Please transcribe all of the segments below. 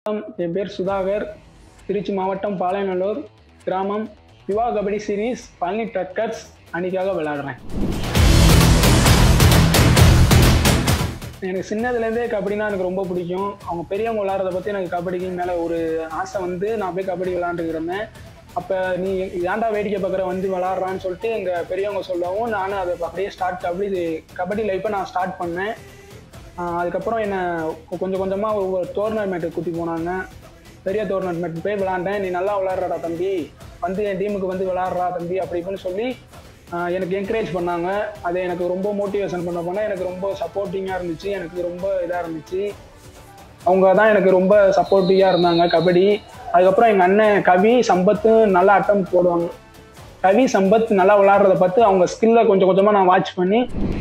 வணக்கம் என் பேர் சுதாகர் திருச்சி மாவட்டம் பாளையநல்லூர் கிராமம் யுவா கபடி சீரீஸ் பழனி ட்ரக்கர்ஸ் அணிக்காக விளையாடுறேன் எனக்கு சின்னதுலேருந்தே கபடினா எனக்கு ரொம்ப பிடிக்கும் அவங்க பெரியவங்க விளாட்றத பற்றி எனக்கு கபடிக்கு மேலே ஒரு ஆசை வந்து நான் போய் கபடி விளாண்டுட்டு இருந்தேன் அப்போ நீ ஏன்டா வேடிக்கை பார்க்குற வந்து விளாட்றான்னு சொல்லிட்டு எங்கள் பெரியவங்க சொல்லவும் நானும் அதை அப்படியே ஸ்டார்ட் கபடி கபடி லைஃப்பை நான் ஸ்டார்ட் பண்ணேன் ஆஹ் அதுக்கப்புறம் என்னை கொஞ்சம் கொஞ்சமாக ஒவ்வொரு டோர்னமெண்ட்டுக்கு கூட்டி போனாங்க பெரிய டோர்னமெண்ட் போய் விளாண்டேன் நீ நல்லா விளாட்றடா தம்பி வந்து என் டீமுக்கு வந்து விளாட்றா தம்பி அப்படி இப்படின்னு சொல்லி ஆஹ் எனக்கு என்கரேஜ் பண்ணாங்க அது எனக்கு ரொம்ப மோட்டிவேஷன் பண்ண போனால் எனக்கு ரொம்ப சப்போர்ட்டிங்காக இருந்துச்சு எனக்கு ரொம்ப இதாக இருந்துச்சு அவங்க தான் எனக்கு ரொம்ப சப்போர்ட்டிவாக இருந்தாங்க கபடி அதுக்கப்புறம் எங்கள் அண்ணன் கவி சம்பத்து நல்லா அட்டம் போடுவாங்க கவி சம்பத் நல்லா விளாட்றத பார்த்து அவங்க ஸ்கில்லை கொஞ்சம் கொஞ்சமாக நான் வாட்ச் பண்ணி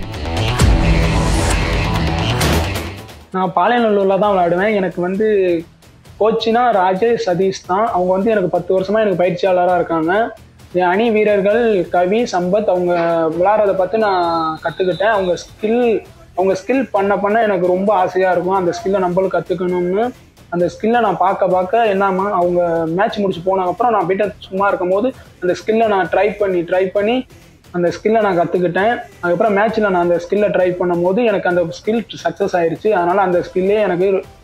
நான் பாளையநல்லூரில் தான் விளையாடுவேன் எனக்கு வந்து கோச்சினா ராஜேஷ் சதீஷ் தான் அவங்க வந்து எனக்கு பத்து வருஷமா எனக்கு பயிற்சியாளராக இருக்காங்க என் அணி வீரர்கள் கவி சம்பத் அவங்க விளையாடுறத பார்த்து நான் கற்றுக்கிட்டேன் அவங்க ஸ்கில் அவங்க ஸ்கில் பண்ண பண்ண எனக்கு ரொம்ப ஆசையாக இருக்கும் அந்த ஸ்கில்லை நம்மளும் கற்றுக்கணும்னு அந்த ஸ்கில்லை நான் பார்க்க பார்க்க என்னம்மா அவங்க மேட்ச் முடிச்சு போனதுக்கப்புறம் நான் போயிட்டு சும்மா இருக்கும்போது அந்த ஸ்கில்லை நான் ட்ரை பண்ணி ட்ரை பண்ணி அந்த ஸ்கில்லை நான் கற்றுக்கிட்டேன் அதுக்கப்புறம் மேட்ச்சில் நான் அந்த ஸ்கில்லை ட்ரை பண்ணும்போது எனக்கு அந்த ஸ்கில் சக்ஸஸ் ஆயிருச்சு அதனால் அந்த ஸ்கில்லே எனக்கு